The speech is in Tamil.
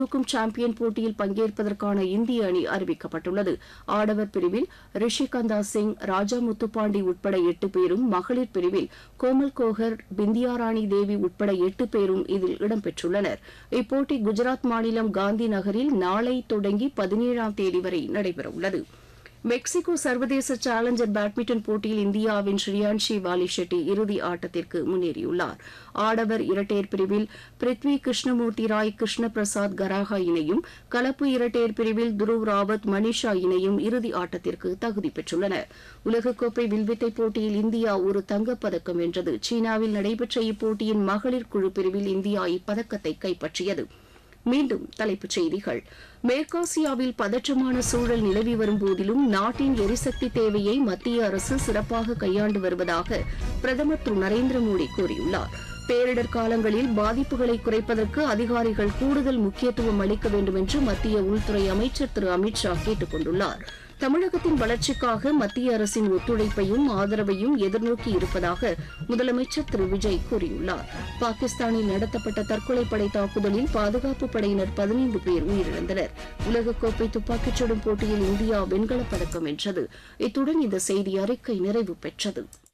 தூக்கும் சாம்பியன் போட்டியில் பங்கேற்பதற்கான இந்திய அணி அறிவிக்கப்பட்டுள்ளது ஆடவர் பிரிவில் ரிஷிகந்தா சிங் ராஜா முத்துப்பாண்டி உட்பட எட்டு பேரும் மகளிர் பிரிவில் கோமல் கோகர் பிந்தியாராணி தேவி உட்பட எட்டு பேரும் இதில் இடம்பெற்றுள்ளனர் இப்போட்டி குஜராத் மாநிலம் காந்தி நகரில் நாளை தொடங்கி பதினேழாம் தேதி வரை நடைபெறவுள்ளது மெக்சிகோ சர்வதேச சேலஞ்சர் பேட்மிண்டன் போட்டியில் இந்தியாவின் ஸ்ரீயான்ஷி வாலி ஷெட்டி இறுதி ஆட்டத்திற்கு முன்னேறியுள்ளார் ஆடவர் இரட்டையர் பிரிவில் பிருத்வி கிருஷ்ணமூர்த்தி ராய் கிருஷ்ண பிரசாத் கராகா இணையும் கலப்பு இரட்டையர் பிரிவில் துருவ் ராவத் மனிஷா இணையும் இறுதி ஆட்டத்திற்கு தகுதி பெற்றுள்ளனர் உலகக்கோப்பை வில்வித்தை போட்டியில் இந்தியா ஒரு தங்கப்பதக்கம் வென்றது சீனாவில் நடைபெற்ற இப்போட்டியின் மகளிர் குழு பிரிவில் இந்தியா இப்பதக்கத்தை கைப்பற்றியது மீண்டும் தலைப்புச் செய்திகள் மேற்காசியாவில் பதற்றமான சூழல் நிலவி வரும் போதிலும் நாட்டின் எரிசக்தி தேவையை மத்திய அரசு சிறப்பாக கையாண்டு வருவதாக பிரதமர் திரு நரேந்திர மோடி கூறியுள்ளார் பேரிடர் காலங்களில் பாதிப்புகளை குறைப்பதற்கு அதிகாரிகள் கூடுதல் முக்கியத்துவம் அளிக்க வேண்டும் என்று மத்திய உள்துறை அமைச்சர் திரு அமித் ஷா கேட்டுக் கொண்டுள்ளார் தமிழகத்தின் வளர்ச்சிக்காக மத்திய அரசின் ஒத்துழைப்பையும் ஆதரவையும் எதிர்நோக்கி இருப்பதாக முதலமைச்சர் திரு விஜய் கூறியுள்ளார் பாகிஸ்தானில் நடத்தப்பட்ட தற்கொலைப்படை தாக்குதலில் பாதுகாப்பு படையினர் பதினைந்து பேர் உயிரிழந்தனர் உலகக்கோப்பை துப்பாக்கிச் சுடும் போட்டியில் இந்தியா வெண்கலப் பதக்கம் வென்றது இத்துடன் இந்த செய்தி அறிக்கை நிறைவு பெற்றது